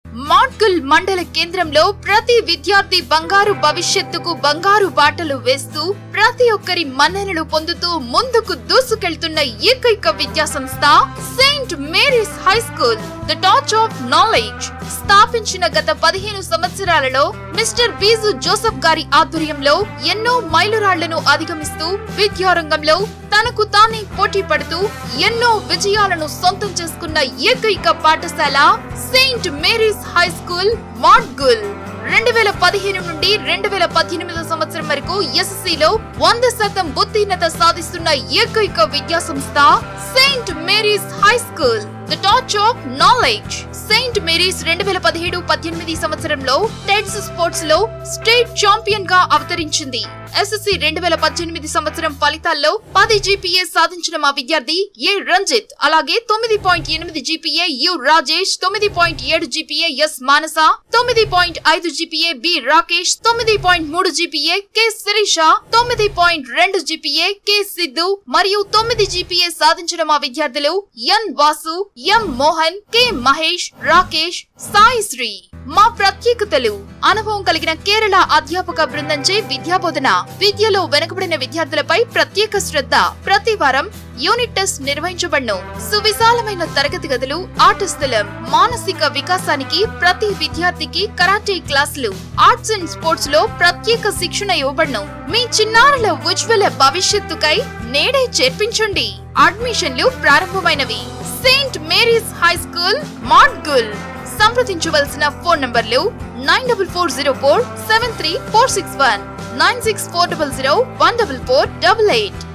మాడ్గుల్ మండల కేంద్రంలో ప్రతి విద్యార్థి బంగారు భవిష్యత్తుకు బంగారు బాటలు వేస్తూ ప్రతి ఒక్కరి మన్ననలు పొందుతూ ముందుకు దూసుకెళ్తున్న ఏకైక విద్యా సంస్థ Saint Mary's High School the torch of knowledge స్థాపించిన గత పదిహేను సంవత్సరాలలో మిస్టర్ బీజు జోసెఫ్ గారి ఆధ్వర్యంలో ఎన్నో మైలురాళ్లను అధిగమిస్తూ విద్యారంగంలో తనకు తానే పోటీ పడుతూ ఎన్నో విజయాలను సొంతం చేసుకున్న ఏకైక పాఠశాల Saint Mary's High School Madgul రెండు వేల పదిహేను నుండి రెండు వేల పద్దెనిమిదో సంవత్సరం వరకు ఎస్ఎస్సిలో వంద శాతం ఉత్తీర్ణత సాధిస్తున్న ఏకైక విద్యా సంస్థ Saint Mary's High School the torch of knowledge Saint Mary's రెండు వేల పదిహేడు పద్దెనిమిది సంవత్సరంలో టెడ్స్ స్పోర్ట్స్ లో స్టేట్ ఛాంపియన్ గా అవతరించింది ఎస్ఎస్సి రెండు వేల పద్దెనిమిది సంవత్సరం ఫలితాల్లో పది జీపీఏ సాధించిన మా విద్యార్థి ఏ రంజిత్ అలాగే తొమ్మిది పాయింట్ ఎనిమిది జీపీఏ యు రాజేష్ తొమ్మిది పాయింట్ ఏడు జీపీఏ ఎస్ మానస తొమ్మిది పాయింట్ ఐదు జీపీఏ బి రాకేష్ తొమ్మిది పాయింట్ మూడు జీపీఏ కె శిరీష తొమ్మిది పాయింట్ రెండు జీపీఏ కె సిద్ధు మరియు తొమ్మిది జీపీఏ సాధించిన మా విద్యార్థులు N Vasu M Mohan K Mahesh Rakesh Sai Sri మా ప్రత్యేకతలు అనుభవం కలిగిన కేరళ అధ్యాపక బృందంచే విద్యాబోధన విద్యలో వెనుకబడిన విద్యార్థులపై ప్రత్యేక శ్రద్ధ ప్రతి వారం యూనిట్ టెస్ట్ నిర్వహించబడును సువిశాలమైన తరగతి గదులు ఆట స్థలం మానసిక వికాసానికి ప్రతి విద్యార్థికి కరాటే క్లాసులు ఆర్ట్స్ అండ్ స్పోర్ట్స్ లో ప్రత్యేక శిక్షణ ఇవ్వబడును మీ చిన్నారుల ఉజ్వల భవిష్యత్తుకై నేడే చేర్పించండి అడ్మిషన్లు ప్రారంభమైనవి Saint Mary's High School Madgul సంప్రదించవలసిన ఫోన్ నంబర్లు nine double four zero four seven three four six one nine six four double zero one double four double eight